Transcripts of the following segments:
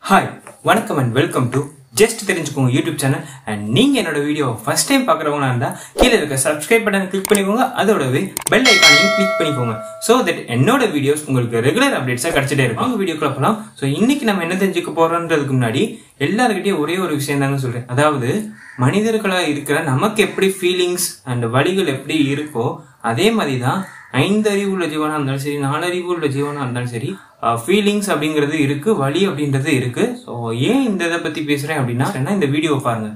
hi வணக்கம் and welcome to just தெரிஞ்சுக்கோங்க YouTube channel and நீங்க என்னோட வீடியோ ஃபர்ஸ்ட் டைம் பாக்குறவங்களா இருந்தா கீழே இருக்க சப்ஸ்கிரைப் பட்டன் கிளிக் பண்ணிக்கோங்க அதோடவே பெல் ஐக்கானையும் கிளிக் பண்ணிக்கோங்க ஸோ தட் என்னோட வீடியோஸ் உங்களுக்கு ரெகுலர் அப்டேட்ஸா கிடைச்சிட்டே இருக்கும் அவங்க வீடியோக்குள்ள போலாம் ஸோ இன்னைக்கு நம்ம என்ன தெரிஞ்சுக்க போறோன்றதுக்கு முன்னாடி எல்லாருக்கிட்டையும் ஒரே ஒரு விஷயம் தாங்க சொல்றேன் அதாவது மனிதர்களா இருக்கிற நமக்கு எப்படி ஃபீலிங்ஸ் அண்ட் வழிகள் எப்படி இருக்கோ அதே மாதிரி தான் ஐந்தறிவு உள்ள ஜீவனா இருந்தாலும் சரி நாலறிவு உள்ள ஜீவனா இருந்தாலும் சரி ஃபீலிங்ஸ் அப்படிங்கிறது இருக்கு வழி அப்படின்றது இருக்கு ஸோ ஏன் இந்த இதை பத்தி பேசுறேன் அப்படின்னா ஏன்னா இந்த வீடியோ பாருங்க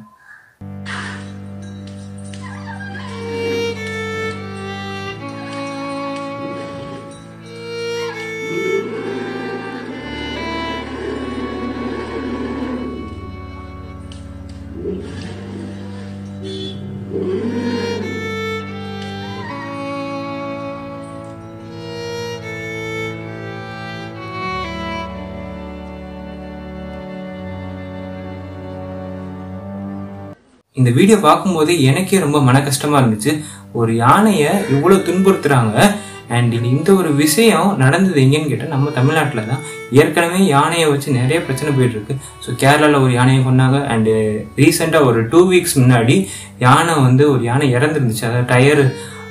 இந்த வீடியோ பார்க்கும்போது எனக்கே ரொம்ப மன கஷ்டமா இருந்துச்சு ஒரு யானையை இவ்வளவு துன்புறுத்துறாங்க அண்ட் இந்த ஒரு விஷயம் நடந்தது எங்கன்னு கேட்டால் நம்ம தமிழ்நாட்டில் தான் ஏற்கனவே யானையை வச்சு நிறைய பிரச்சனை போயிட்டு இருக்கு ஸோ கேரளாவில் ஒரு யானையை கொண்டாங்க அண்டு ரீசெண்டாக ஒரு டூ வீக்ஸ் முன்னாடி யானை வந்து ஒரு யானை இறந்துருந்துச்சு அதாவது டயரு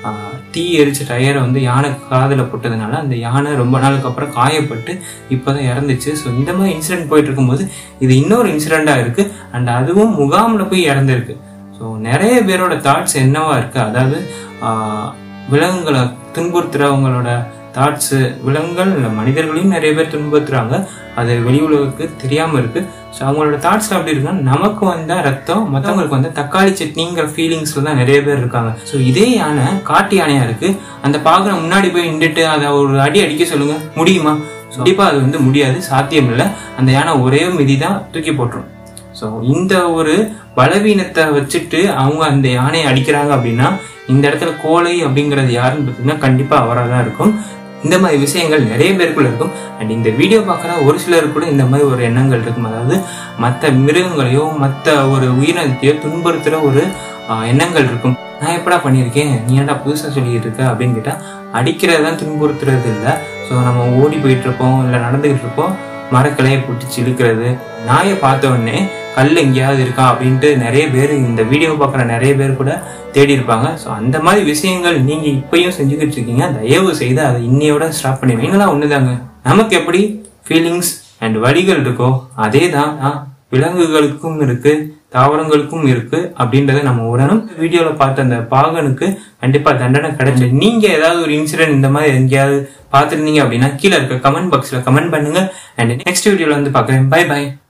தீ எரிச்ச டயரை வந்து யானை காதில் போட்டதுனால அந்த யானை ரொம்ப நாளுக்கு அப்புறம் காயப்பட்டு இப்போதான் இறந்துச்சு ஸோ இந்த மாதிரி இன்சிடென்ட் போயிட்டு இருக்கும்போது இது இன்னொரு இன்சிடெண்ட்டாக இருக்கு அண்ட் அதுவும் முகாமில் போய் இறந்துருக்கு ஸோ நிறைய பேரோட தாட்ஸ் என்னவா இருக்கு அதாவது ஆஹ், விலங்குகளை துன்புறுத்துறவங்களோட தாட்ஸ் விலங்குகள் இல்ல மனிதர்களையும் நிறைய பேர் துன்புறுத்துறாங்க அது வெளி உலகுக்கு தெரியாம இருக்கு ஸோ அவங்களோட தாட்ஸ் அப்படி இருக்குன்னா நமக்கு வந்தா ரத்தம் மற்றவங்களுக்கு வந்து தக்காளி சட்னிங்கிற ஃபீலிங்ஸ்ல தான் நிறைய பேர் இருக்காங்க ஸோ இதே யானை காட்டு யானையா இருக்கு அந்த பாகனை முன்னாடி போய் நின்றுட்டு அதை ஒரு அடி அடிக்க சொல்லுங்க முடியுமா கண்டிப்பா அது வந்து முடியாது சாத்தியம் இல்லை அந்த யானை ஒரே மிதி தான் தூக்கி போட்டுரும் ஸோ இந்த ஒரு பலவீனத்தை வச்சுட்டு அவங்க அந்த யானையை அடிக்கிறாங்க அப்படின்னா இந்த இடத்துல கோழை அப்படிங்கிறது யாருன்னு பார்த்தீங்கன்னா கண்டிப்பா அவராக தான் இருக்கும் இந்த மாதிரி விஷயங்கள் நிறைய பேருக்குள்ள இருக்கும் அண்ட் இந்த வீடியோ பார்க்குற ஒரு சிலருக்கு கூட இந்த மாதிரி ஒரு எண்ணங்கள் இருக்கும் அதாவது மற்ற மிருகங்களையோ மற்ற ஒரு உயிரினத்தையோ துன்புறுத்துற ஒரு ஆஹ், எண்ணங்கள் இருக்கும் நான் எப்படா பண்ணியிருக்கேன் நீ ஏன்டா புதுசாக சொல்லிட்டு இருக்க அப்படின்னு கேட்டால் அடிக்கிறது தான் துன்புறுத்துறது இல்லை ஸோ நம்ம ஓடி போயிட்டு இருப்போம் இல்லை நடந்துகிட்டு இருப்போம் மரக்கிளையை பிடிச்சி இழுக்கிறது நாயை பார்த்த உடனே கல் எங்கேயாவது இருக்கா அப்படின்ட்டு நிறைய பேர் இந்த வீடியோ பார்க்குற நிறைய பேர் கூட தேடி இருப்பாங்க ஸோ அந்த மாதிரி விஷயங்கள் நீங்க இப்பயும் செஞ்சுக்கிட்டு இருக்கீங்க தயவு செய்து அதை இன்னையோட ஸ்டாப் பண்ணி நீங்களாம் ஒண்ணுதாங்க நமக்கு எப்படி ஃபீலிங்ஸ் அண்ட் வழிகள் இருக்கோ அதே தான் விலங்குகளுக்கும் இருக்கு தாவரங்களுக்கும் இருக்கு அப்படின்றத நம்ம உணரணும் வீடியோல பார்த்த அந்த பாகனுக்கு கண்டிப்பா தண்டனை கிடைச்சு நீங்க ஏதாவது ஒரு இன்சிடென்ட் இந்த மாதிரி எங்கேயாவது பார்த்துருந்தீங்க அப்படின்னா கீழே இருக்க கமெண்ட் பாக்ஸ்ல கமெண்ட் பண்ணுங்க அண்ட் நெக்ஸ்ட் வீடியோல வந்து பார்க்குறேன் பை பை